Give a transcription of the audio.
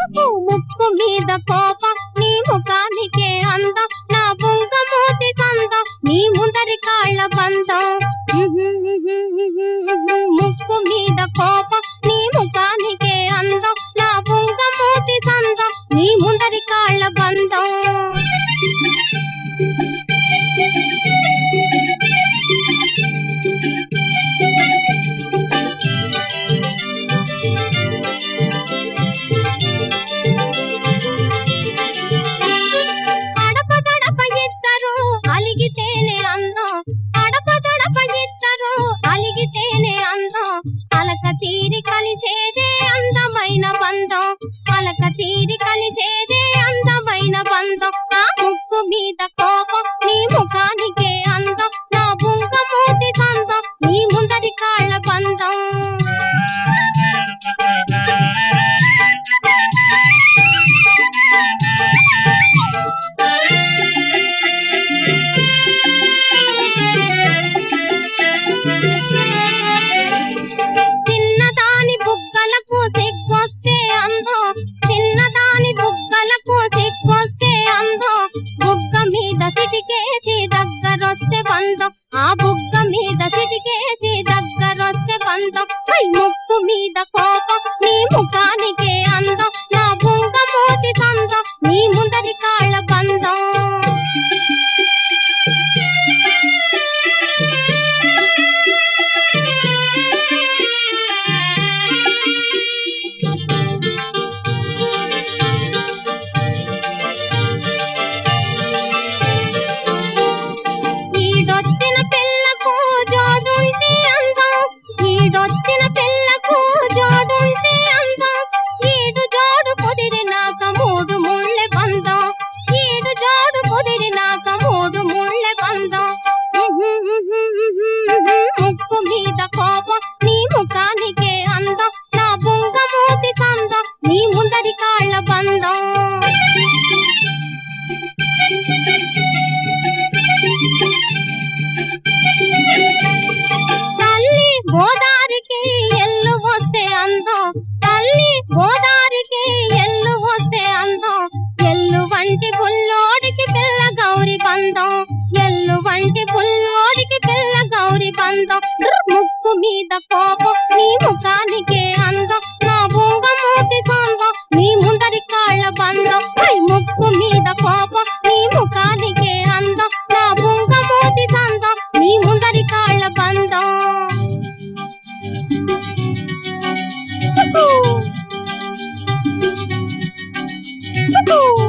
ముక్కు మీద కోప నీ ముఖానికే అందం నా బుంగమూతి సందం నీ ముందరి కాళ్ళ బంధం ముక్కు మీద కోప నీ ముఖానికే అందం నా బుంగమూతి సందం నీ ముందరి కాళ్ళ బంధం అడప దడప ఇద్దరు అలిగితేనే అందం అడప దడప ఇద్దరు అలిగితేనే అందం అలక తీరి కలిసేదే అందమైన బంధం అలక తీరి కలిసేదే అందమైన బంధం నా ముక్కు మీద కోపం నీ ముఖానికే అందం నా బుంగమూతి సందం నీ ముందరి కాళ్ళ బంధం చిన్నదాని బుగ్గలకు సిగ్గొస్తే అందం చిన్నదాని బుగ్గలకు సిగ్గొస్తే అందం బుగ్గ మీద సిటికేసి దగ్గరొస్తే బంధం ఆ బుగ్గ మీద సిటికేసి దగ్గరొస్తే బంధం పై ముక్కు మీద కోపం నీ ముఖానికే అందం నా బుంగ మోతి సందం నీ ముందరి కాళ్ళ బంధం ఈడొచ్చిన పిల్లకు జోడుంటే అందం ఈడొచ్చిన పిల్లకు జోడుంటే అందం ఈడు జోడు కుదిరినాక మూడు ముళ్ళె బంధం ఈడు జోడు కుదిరినాక మూడు ముళ్ళె బంధం ముక్కు మీద కోపం నీ ముఖానికే అందం నా బుంగమూతి సందం నీ ముందరి కాళ్ళ బంధం తల్లి గోదారికి ఎల్లు వస్తే అందం తల్లి గోదారికి ఎల్లు వస్తే అందం ఎల్లు వంటి పుల్లోడికి పిల్ల గౌరి బంధం ఎల్లు వంటి పుల్లోడికి పిల్ల గౌరి బంధం ముక్కు మీద కోపం నీ ముఖానికే అందం నా భూగమూతి సందం నీ ముందరి కాళ్ళ బంధం ఐ ముక్కు మీద కోపం నీ ముఖానికే అందం నా భూగమూతి సందం నీ ముందరి కాళ్ళ బంధం Cuckoo! Cuckoo!